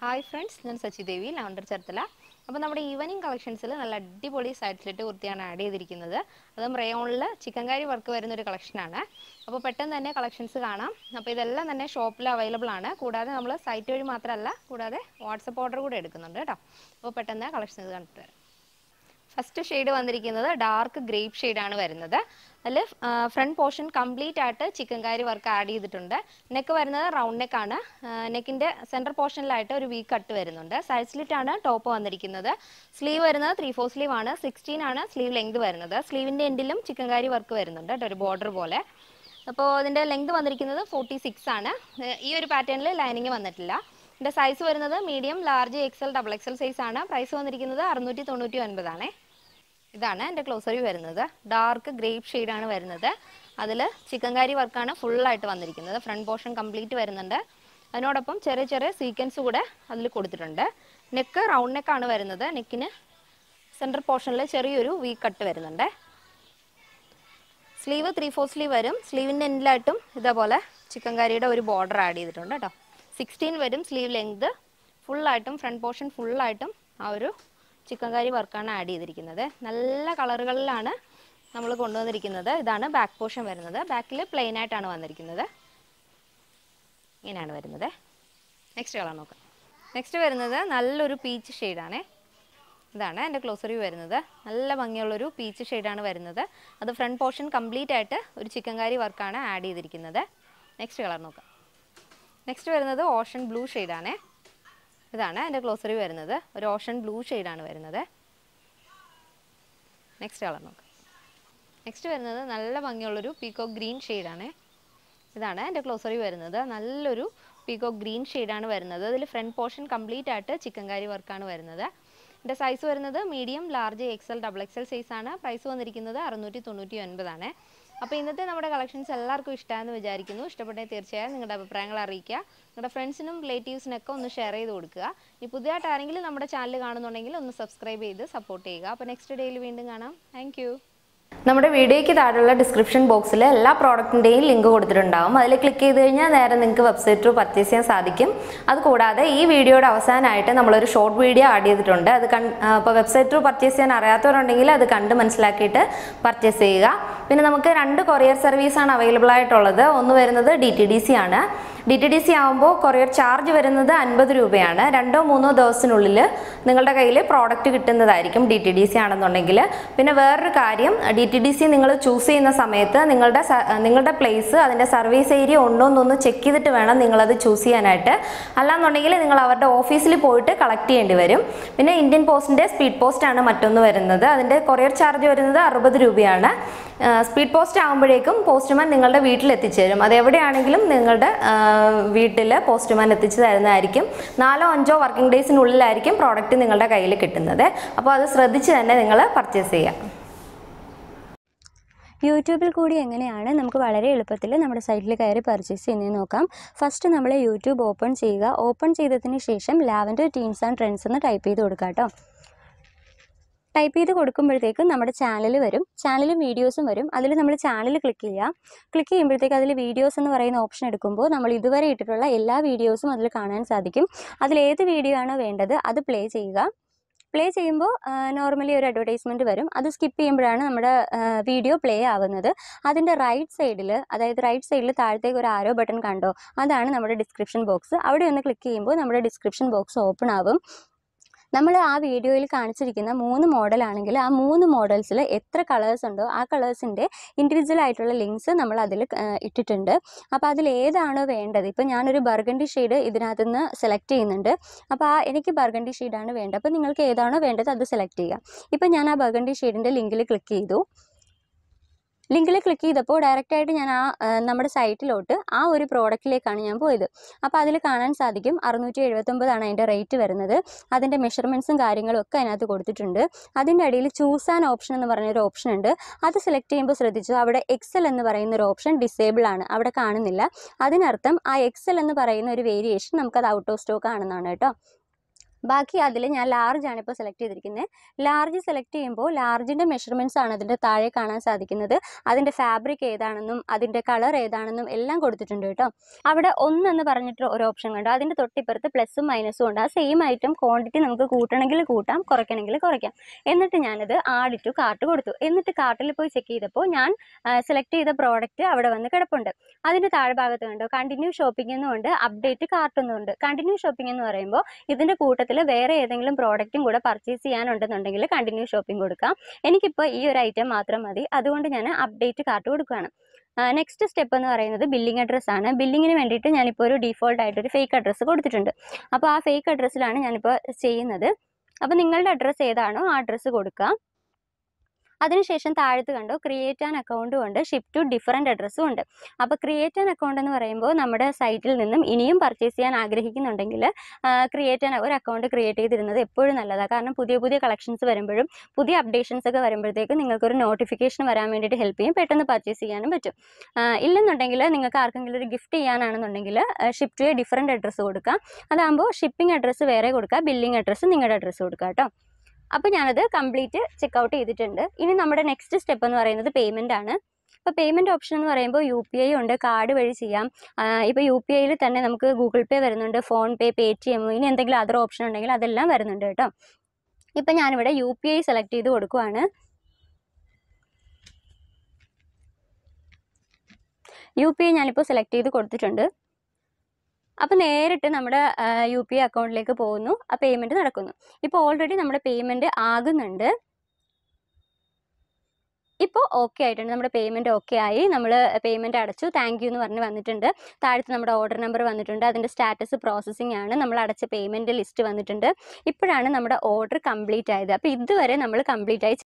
hi friends ഞാൻ സച്ചി ദേവി ലവണ്ടർ ചേർത്തല അപ്പോൾ നമ്മുടെ ഈവനിങ് കളക്ഷൻസിൽ നല്ല അടിപൊളി സൈഡ് സ്ലിറ്റ് കുർത്തിയാണ് ആഡ് ചെയ്തിരിക്കുന്നത് അതും റയോണിൽ ചിക്കൻകാരി വർക്ക് വരുന്ന ഒരു കളക്ഷനാണ് അപ്പോൾ പെട്ടെന്ന് തന്നെ കളക്ഷൻസ് കാണാം അപ്പോൾ ഇതെല്ലാം തന്നെ ഷോപ്പിൽ അവൈലബിൾ ആണ് കൂടാതെ നമ്മൾ സൈറ്റ് വഴി മാത്രമല്ല കൂടാതെ വാട്സപ്പ് ഓർഡർ കൂടെ എടുക്കുന്നുണ്ട് കേട്ടോ അപ്പോൾ പെട്ടെന്ന് കളക്ഷൻസ് കണ്ടിട്ട് വരാം ഫസ്റ്റ് ഷെയ്ഡ് വന്നിരിക്കുന്നത് ഡാർക്ക് ഗ്രേപ്പ് ഷെയ്ഡാണ് വരുന്നത് അതിൽ ഫ്രണ്ട് പോർഷൻ കംപ്ലീറ്റ് ആയിട്ട് ചിക്കൻ കാരി വർക്ക് ആഡ് ചെയ്തിട്ടുണ്ട് നെക്ക് വരുന്നത് റൗണ്ട് നെക്കാണ് നെക്കിൻ്റെ സെൻറ്റർ പോർഷനിലായിട്ട് ഒരു വീ കട്ട് വരുന്നുണ്ട് സൈഡ് സ്ലിറ്റ് ആണ് ടോപ്പ് വന്നിരിക്കുന്നത് സ്ലീവ് വരുന്നത് ത്രീ ഫോർ സ്ലീവ് ആണ് സിക്സ്റ്റീൻ ആണ് സ്ലീവ് ലെങ്ത് വരുന്നത് സ്ലീവിൻ്റെ എൻഡിലും ചിക്കൻ കാരി വർക്ക് വരുന്നുണ്ട് കേട്ടോ ഒരു ബോർഡർ പോലെ അപ്പോൾ ഇതിൻ്റെ ലെങ്ത് വന്നിരിക്കുന്നത് ഫോർട്ടി സിക്സ് ആണ് ഏഹ് ഈ ഒരു പാറ്റേണിൽ ലൈനിങ് വന്നിട്ടില്ല ഇതിൻ്റെ സൈസ് വരുന്നത് medium large XL double XL size ആണ് പ്രൈസ് വന്നിരിക്കുന്നത് അറുന്നൂറ്റി തൊണ്ണൂറ്റി ഒൻപതാണേ ഇതാണ് എൻ്റെ ക്ലോസറി വരുന്നത് ഡാർക്ക് ഗ്രേപ്പ് ഷെയ്ഡാണ് വരുന്നത് അതിൽ ചിക്കൻ കാരി വർക്കാണ് ഫുള്ളായിട്ട് വന്നിരിക്കുന്നത് ഫ്രണ്ട് പോർഷൻ കംപ്ലീറ്റ് വരുന്നുണ്ട് അതിനോടൊപ്പം ചെറിയ ചെറിയ സീക്വൻസ് കൂടെ അതിൽ കൊടുത്തിട്ടുണ്ട് നെക്ക് റൗണ്ട് നെക്കാണ് വരുന്നത് നെക്കിന് സെൻറ്റർ പോർഷനിൽ ചെറിയൊരു വീ കട്ട് വരുന്നുണ്ട് സ്ലീവ് ത്രീ ഫോർ സ്ലീവ് വരും സ്ലീവിൻ്റെ എൻഡിലായിട്ടും ഇതേപോലെ ചിക്കൻ കറിയുടെ ഒരു ബോർഡർ ആഡ് ചെയ്തിട്ടുണ്ട് കേട്ടോ സിക്സ്റ്റീൻ വരും സ്ലീവ് ലെങ്ത് ഫുള്ളായിട്ടും ഫ്രണ്ട് പോർഷൻ ഫുള്ളായിട്ടും ആ ഒരു ചിക്കൻ കറി വർക്കാണ് ആഡ് ചെയ്തിരിക്കുന്നത് നല്ല കളറുകളിലാണ് നമ്മൾ കൊണ്ടുവന്നിരിക്കുന്നത് ഇതാണ് ബാക്ക് പോർഷൻ വരുന്നത് ബാക്കിൽ പ്ലെയിൻ ആയിട്ടാണ് വന്നിരിക്കുന്നത് ഇങ്ങനെയാണ് വരുന്നത് നെക്സ്റ്റ് കളർ നോക്കാം നെക്സ്റ്റ് വരുന്നത് നല്ലൊരു പീച്ച് ഷെയ്ഡാണേ ഇതാണ് എൻ്റെ ക്ലോസറി വരുന്നത് നല്ല ഭംഗിയുള്ളൊരു പീച്ച് ഷെയ്ഡാണ് വരുന്നത് അത് ഫ്രണ്ട് പോർഷൻ കംപ്ലീറ്റ് ആയിട്ട് ഒരു ചിക്കൻ കാരി വർക്കാണ് ആഡ് ചെയ്തിരിക്കുന്നത് നെക്സ്റ്റ് കളർ നോക്കാം നെക്സ്റ്റ് വരുന്നത് ഓഷൻ ബ്ലൂ ഷെയ്ഡാണേ ഇതാണ് എൻ്റെ ക്ലോസറി വരുന്നത് ഒരു ഓഷൻ ബ്ലൂ ഷെയ്ഡാണ് വരുന്നത് നെക്സ്റ്റ് കളർ നോക്കാം നെക്സ്റ്റ് വരുന്നത് നല്ല ഭംഗിയുള്ളൊരു പീക്കോ ഗ്രീൻ ഷെയ്ഡാണേ ഇതാണ് എൻ്റെ ക്ലോസറി വരുന്നത് നല്ലൊരു പീക്കോ ഗ്രീൻ ഷെയ്ഡാണ് വരുന്നത് അതിൽ ഫ്രണ്ട് പോർഷൻ കംപ്ലീറ്റ് ആയിട്ട് ചിക്കൻ കാരി വർക്കാണ് വരുന്നത് ഇതിൻ്റെ സൈസ് വരുന്നത് medium large XL double XL size ആണ് പ്രൈസ് വന്നിരിക്കുന്നത് അറുന്നൂറ്റി തൊണ്ണൂറ്റി ഒൻപതാണ് അപ്പോൾ ഇന്നത്തെ നമ്മുടെ കളക്ഷൻസ് എല്ലാവർക്കും ഇഷ്ടമാണെന്ന് വിചാരിക്കുന്നു ഇഷ്ടപ്പെട്ടെങ്കിൽ തീർച്ചയായും നിങ്ങളുടെ അഭിപ്രായങ്ങൾ അറിയിക്കുക നിങ്ങളുടെ ഫ്രണ്ട്സിനും റിലേറ്റീവ്സിനൊക്കെ ഒന്ന് ഷെയർ ചെയ്ത് കൊടുക്കുക ഇനി പുതിയതായിട്ട് ആരെങ്കിലും നമ്മുടെ ചാനൽ കാണുന്നുണ്ടെങ്കിൽ ഒന്ന് സബ്സ്ക്രൈബ് ചെയ്ത് സപ്പോർട്ട് ചെയ്യുക അപ്പോൾ നെക്സ്റ്റ് ഡേയിൽ വീണ്ടും കാണാം താങ്ക് നമ്മുടെ വീഡിയോയ്ക്ക് താഴെയുള്ള ഡിസ്ക്രിപ്ഷൻ ബോക്സിൽ എല്ലാ പ്രോഡക്റ്റിൻ്റെയും ലിങ്ക് കൊടുത്തിട്ടുണ്ടാവും അതിൽ ക്ലിക്ക് ചെയ്ത് കഴിഞ്ഞാൽ നേരെ നിങ്ങൾക്ക് വെബ്സൈറ്റ് ത്രൂ പർച്ചേസ് ചെയ്യാൻ സാധിക്കും അതുകൂടാതെ ഈ വീഡിയോയുടെ അവസാനമായിട്ട് നമ്മളൊരു ഷോർട്ട് വീഡിയോ ആഡ് ചെയ്തിട്ടുണ്ട് അത് കൺ അപ്പോൾ വെബ്സൈറ്റ് ത്രൂ പർച്ചേസ് ചെയ്യാൻ അറിയാത്തവരുണ്ടെങ്കിൽ അത് കണ്ട് മനസ്സിലാക്കിയിട്ട് പർച്ചേസ് ചെയ്യുക പിന്നെ നമുക്ക് രണ്ട് കൊറിയർ സർവീസാണ് അവൈലബിൾ ആയിട്ടുള്ളത് ഒന്ന് വരുന്നത് ഡി ടി ഡി സി ആണ് ഡി ടി ഡി സി ആകുമ്പോൾ കൊറിയർ ചാർജ് വരുന്നത് അൻപത് രൂപയാണ് രണ്ടോ മൂന്നോ ദിവസത്തിനുള്ളിൽ നിങ്ങളുടെ കയ്യിൽ പ്രോഡക്റ്റ് കിട്ടുന്നതായിരിക്കും ഡി ടി ഡി സി ആണെന്നുണ്ടെങ്കിൽ പിന്നെ വേറൊരു കാര്യം ഡി ടി ഡി സി നിങ്ങൾ ചൂസ് ചെയ്യുന്ന സമയത്ത് നിങ്ങളുടെ സ- നിങ്ങളുടെ പ്ലേസ് അതിൻ്റെ സർവീസ് ഏരിയ ഉണ്ടോ എന്നൊന്ന് ചെക്ക് ചെയ്തിട്ട് വേണം നിങ്ങളത് ചൂസ് ചെയ്യാനായിട്ട് അല്ലാന്നുണ്ടെങ്കിൽ നിങ്ങൾ അവരുടെ ഓഫീസിൽ പോയിട്ട് കളക്ട് ചെയ്യേണ്ടി വരും പിന്നെ ഇന്ത്യൻ പോസ്റ്റിൻ്റെ സ്പീഡ് പോസ്റ്റ് ആണ് മറ്റൊന്ന് വരുന്നത് അതിൻ്റെ കൊറിയർ ചാർജ് വരുന്നത് അറുപത് രൂപയാണ് സ്പീഡ് പോസ്റ്റ് ആകുമ്പോഴേക്കും പോസ്റ്റ്മാൻ നിങ്ങളുടെ വീട്ടിൽ എത്തിച്ചേരും അത് എവിടെയാണെങ്കിലും നിങ്ങളുടെ വീട്ടിൽ പോസ്റ്റ്മാൻ എത്തിച്ചു തരുന്നതായിരിക്കും നാലോ അഞ്ചോ വർക്കിംഗ് ഡേയ്സിനുള്ളിലായിരിക്കും പ്രോഡക്റ്റ് നിങ്ങളുടെ കയ്യിൽ കിട്ടുന്നത് അപ്പോൾ അത് ശ്രദ്ധിച്ച് തന്നെ നിങ്ങൾ പർച്ചേസ് ചെയ്യുക യൂട്യൂബിൽ കൂടി എങ്ങനെയാണ് നമുക്ക് വളരെ എളുപ്പത്തിൽ നമ്മുടെ സൈറ്റിൽ കയറി പർച്ചേസ് ചെയ്യുന്നത് നോക്കാം ഫസ്റ്റ് നമ്മൾ യൂട്യൂബ് ഓപ്പൺ ചെയ്യുക ഓപ്പൺ ചെയ്തതിന് ശേഷം ലാവൻഡർ ടീംസ് ആൻഡ് ട്രെൻഡ്സ് എന്ന് ടൈപ്പ് ചെയ്ത് കൊടുക്കുക കേട്ടോ ടൈപ്പ് ചെയ്ത് കൊടുക്കുമ്പോഴത്തേക്കും നമ്മുടെ ചാനൽ വരും ചാനലും വീഡിയോസും വരും അതിൽ നമ്മൾ ചാനൽ ക്ലിക്ക് ചെയ്യുക ക്ലിക്ക് ചെയ്യുമ്പോഴത്തേക്ക് അതിൽ വീഡിയോസ് എന്ന് പറയുന്ന ഓപ്ഷൻ എടുക്കുമ്പോൾ നമ്മൾ ഇതുവരെ ഇട്ടിട്ടുള്ള എല്ലാ വീഡിയോസും അതിൽ കാണാൻ സാധിക്കും അതിൽ ഏത് വീഡിയോ ആണോ വേണ്ടത് അത് പ്ലേ ചെയ്യുക പ്ലേ ചെയ്യുമ്പോൾ നോർമലി ഒരു അഡ്വർടൈസ്മെൻറ്റ് വരും അത് സ്കിപ്പ് ചെയ്യുമ്പോഴാണ് നമ്മുടെ വീഡിയോ പ്ലേ ആവുന്നത് അതിൻ്റെ റൈറ്റ് സൈഡിൽ അതായത് റൈറ്റ് സൈഡിൽ താഴത്തേക്ക് ഒരു ആരോ ബട്ടൺ കണ്ടോ അതാണ് നമ്മുടെ ഡിസ്ക്രിപ്ഷൻ ബോക്സ് അവിടെ ഒന്ന് ക്ലിക്ക് ചെയ്യുമ്പോൾ നമ്മുടെ ഡിസ്ക്രിപ്ഷൻ ബോക്സ് ഓപ്പൺ ആവും നമ്മൾ ആ വീഡിയോയിൽ കാണിച്ചിരിക്കുന്ന മൂന്ന് മോഡലാണെങ്കിൽ ആ മൂന്ന് മോഡൽസിൽ എത്ര കളേഴ്സ് ഉണ്ടോ ആ കളേഴ്സിൻ്റെ ഇൻഡിവിജ്വൽ ആയിട്ടുള്ള ലിങ്ക്സ് നമ്മൾ അതിൽ ഇട്ടിട്ടുണ്ട് അപ്പോൾ അതിൽ ഏതാണോ വേണ്ടത് ഇപ്പോൾ ഞാനൊരു ബർഗണ്ടി ഷെയ്ഡ് ഇതിനകത്ത് നിന്ന് സെലക്ട് ചെയ്യുന്നുണ്ട് അപ്പോൾ ആ എനിക്ക് ബർഗണ്ടി ഷെയ്ഡാണ് വേണ്ടത് അപ്പോൾ നിങ്ങൾക്ക് ഏതാണോ വേണ്ടത് അത് സെലക്ട് ചെയ്യുക ഇപ്പോൾ ഞാൻ ആ ബർഗണ്ടി ഷെയ്ഡിൻ്റെ ലിങ്കിൽ ക്ലിക്ക് ചെയ്തു ലിങ്കിൽ ക്ലിക്ക് ചെയ്തപ്പോൾ ഡയറക്റ്റായിട്ട് ഞാൻ ആ ആ, നമ്മുടെ സൈറ്റിലോട്ട് ആ ഒരു പ്രോഡക്റ്റിലേക്കാണ് ഞാൻ പോയത് അപ്പോൾ അതിൽ കാണാൻ സാധിക്കും അറുന്നൂറ്റി എഴുപത്തൊമ്പതാണ് അതിൻ്റെ റേറ്റ് വരുന്നത് അതിൻ്റെ മെഷർമെൻറ്റ്സും കാര്യങ്ങളും ഒക്കെ അതിനകത്ത് കൊടുത്തിട്ടുണ്ട് അതിൻ്റെ അടിയിൽ ചൂസ് ആൻ ഓപ്ഷൻ എന്ന് പറഞ്ഞൊരു ഓപ്ഷൻ ഉണ്ട് അത് സെലക്ട് ചെയ്യുമ്പോൾ ശ്രദ്ധിച്ചു അവിടെ എക്സൽ എന്ന് പറയുന്ന ഒരു ഓപ്ഷൻ ഡിസേബിൾ ആണ് അവിടെ കാണുന്നില്ല അതിനർത്ഥം ആ എക്സൽ എന്ന് പറയുന്ന ഒരു വേരിയേഷൻ നമുക്കത് ഔട്ട് ഓഫ് സ്റ്റോക്ക് ആണെന്നാണ് കേട്ടോ ബാക്കി അതിൽ ഞാൻ ലാർജ് ആണ് ഇപ്പോൾ സെലക്ട് ചെയ്തിരിക്കുന്നത് ലാർജ് സെലക്ട് ചെയ്യുമ്പോൾ ലാർജിൻ്റെ മെഷർമെൻറ്റ്സ് ആണ് അതിൻ്റെ താഴെ കാണാൻ സാധിക്കുന്നത് അതിൻ്റെ ഫാബ്രിക് ഏതാണെന്നും അതിൻ്റെ കളർ ഏതാണെന്നും എല്ലാം കൊടുത്തിട്ടുണ്ട് കേട്ടോ അവിടെ ഒന്നെന്ന് പറഞ്ഞിട്ട് ഒരു ഓപ്ഷൻ കണ്ടു അതിൻ്റെ തൊട്ടിപ്പുറത്ത് പ്ലസും മൈനസും ഉണ്ട് ആ സെയിം ഐറ്റം ക്വാണ്ടിറ്റി നമുക്ക് കൂട്ടണമെങ്കിൽ കൂട്ടാം കുറയ്ക്കണമെങ്കിൽ കുറയ്ക്കാം എന്നിട്ട് ഞാനത് ആഡ് ടു കാർട്ട് കൊടുത്തു എന്നിട്ട് കാർട്ടിൽ പോയി ചെക്ക് ചെയ്തപ്പോൾ ഞാൻ സെലക്ട് ചെയ്ത പ്രോഡക്റ്റ് അവിടെ വന്ന് കിടപ്പുണ്ട് അതിൻ്റെ താഴ്ഭാഗത്ത് കണ്ടോ കണ്ടിന്യൂ ഷോപ്പിംഗ് എന്നുണ്ട് അപ്ഡേറ്റ് കാർട്ട് എന്നുണ്ട് കണ്ടിന്യൂ ഷോപ്പിംഗ് എന്ന് പറയുമ്പോൾ ഇതിൻ്റെ കൂട്ടത്തിൽ വേറെ ഏതെങ്കിലും പ്രോഡക്റ്റും കൂടെ പർച്ചേസ് ചെയ്യാനുണ്ടെന്നുണ്ടെങ്കിൽ കണ്ടിന്യൂ ഷോപ്പിംഗ് കൊടുക്കാം എനിക്കിപ്പോൾ ഈ ഒരു ഐറ്റം മാത്രം മതി അതുകൊണ്ട് ഞാൻ അപ്ഡേറ്റ് കാർട്ട് കൊടുക്കുകയാണ് നെക്സ്റ്റ് സ്റ്റെപ്പ് എന്ന് പറയുന്നത് ബില്ലിംഗ് അഡ്രസ്സ് ആണ് ബില്ലിങ്ങിന് വേണ്ടിയിട്ട് ഞാനിപ്പോൾ ഒരു ഡീഫോൾട്ട് ആയിട്ട് ഒരു ഫേക്ക് അഡ്രസ്സ് കൊടുത്തിട്ടുണ്ട് അപ്പോൾ ആ ഫേക്ക് അഡ്രസ്സിലാണ് ഞാനിപ്പോൾ ചെയ്യുന്നത് അപ്പോൾ നിങ്ങളുടെ അഡ്രസ്സ് ഏതാണോ ആ അഡ്രസ്സ് കൊടുക്കുക അതിനുശേഷം താഴത്ത് കണ്ടോ ക്രിയേറ്റ് ആൻ അക്കൗണ്ടും ഉണ്ട് ഷിപ്പ് ടു ഡിഫറെൻറ്റ് അഡ്രസ്സും ഉണ്ട് അപ്പോൾ ക്രിയേറ്റ് ആൻ അക്കൗണ്ട് എന്ന് പറയുമ്പോൾ നമ്മുടെ സൈറ്റിൽ നിന്നും ഇനിയും പർച്ചേസ് ചെയ്യാൻ ആഗ്രഹിക്കുന്നുണ്ടെങ്കിൽ ക്രിയേറ്റ് ആൻ ഒരു അക്കൗണ്ട് ക്രിയേറ്റ് ചെയ്തിരുന്നത് എപ്പോഴും നല്ലതാണ് കാരണം പുതിയ പുതിയ കളക്ഷൻസ് വരുമ്പോഴും പുതിയ അപ്ഡേഷൻസ് ഒക്കെ വരുമ്പോഴത്തേക്കും നിങ്ങൾക്കൊരു നോട്ടിഫിക്കേഷൻ വരാൻ വേണ്ടിയിട്ട് ഹെൽപ്പ് ചെയ്യും പെട്ടെന്ന് പർച്ചേസ് ചെയ്യാനും പറ്റും ആ, ഇല്ലെന്നുണ്ടെങ്കിൽ നിങ്ങൾക്ക് ആർക്കെങ്കിലും ഒരു ഗിഫ്റ്റ് ചെയ്യാനാണെന്നുണ്ടെങ്കിൽ ship to a different address കൊടുക്കുക അതാകുമ്പോൾ ഷിപ്പിംഗ് അഡ്രസ്സ് വേറെ കൊടുക്കുക ബില്ലിംഗ് അഡ്രസ്സ് നിങ്ങളുടെ അഡ്രസ്സ് കൊടുക്കുക കേട്ടോ അപ്പോൾ ഞാനത് കംപ്ലീറ്റ് ചെക്കൗട്ട് ചെയ്തിട്ടുണ്ട് ഇനി നമ്മുടെ നെക്സ്റ്റ് സ്റ്റെപ്പ് എന്ന് പറയുന്നത് പേയ്മെൻ്റ് ആണ് ഇപ്പോൾ പേയ്മെൻറ്റ് ഓപ്ഷൻ എന്ന് പറയുമ്പോൾ യു പി ഐ ഉണ്ട് കാർഡ് വഴി ചെയ്യാം ഇപ്പോൾ യു പി ഐയിൽ തന്നെ നമുക്ക് ഗൂഗിൾ പേ വരുന്നുണ്ട് PhonePe Paytm ഇനി എന്തെങ്കിലും അതർ ഓപ്ഷൻ ഉണ്ടെങ്കിൽ അതെല്ലാം വരുന്നുണ്ട് കേട്ടോ ഇപ്പം ഞാനിവിടെ യു പി ഐ സെലക്ട് ചെയ്ത് കൊടുക്കുവാണ് യു പി ഐ ഞാനിപ്പോൾ സെലക്ട് ചെയ്ത് കൊടുത്തിട്ടുണ്ട് അപ്പോൾ നേരിട്ട് നമ്മുടെ യു പി ഐ അക്കൗണ്ടിലേക്ക് പോകുന്നു ആ പേയ്മെൻറ്റ് നടക്കുന്നു ഇപ്പോൾ ഓൾറെഡി നമ്മുടെ പേയ്മെൻറ്റ് ആകുന്നുണ്ട് ഇപ്പോൾ ഓക്കെ ആയിട്ടുണ്ട് നമ്മുടെ പേയ്മെൻറ്റ് ഓക്കെ ആയി നമ്മൾ പേയ്മെൻറ്റ് അടച്ചു താങ്ക് യു എന്ന് പറഞ്ഞ് വന്നിട്ടുണ്ട് താഴത്ത് നമ്മുടെ ഓർഡർ നമ്പർ വന്നിട്ടുണ്ട് അതിൻ്റെ സ്റ്റാറ്റസ് പ്രോസസ്സിംഗ് ആണ് നമ്മൾ അടച്ച പേയ്മെൻറ്റ് ലിസ്റ്റ് വന്നിട്ടുണ്ട് ഇപ്പോഴാണ് നമ്മുടെ ഓർഡർ കംപ്ലീറ്റ് ആയത് അപ്പോൾ ഇതുവരെ നമ്മൾ കംപ്ലീറ്റ് ആയി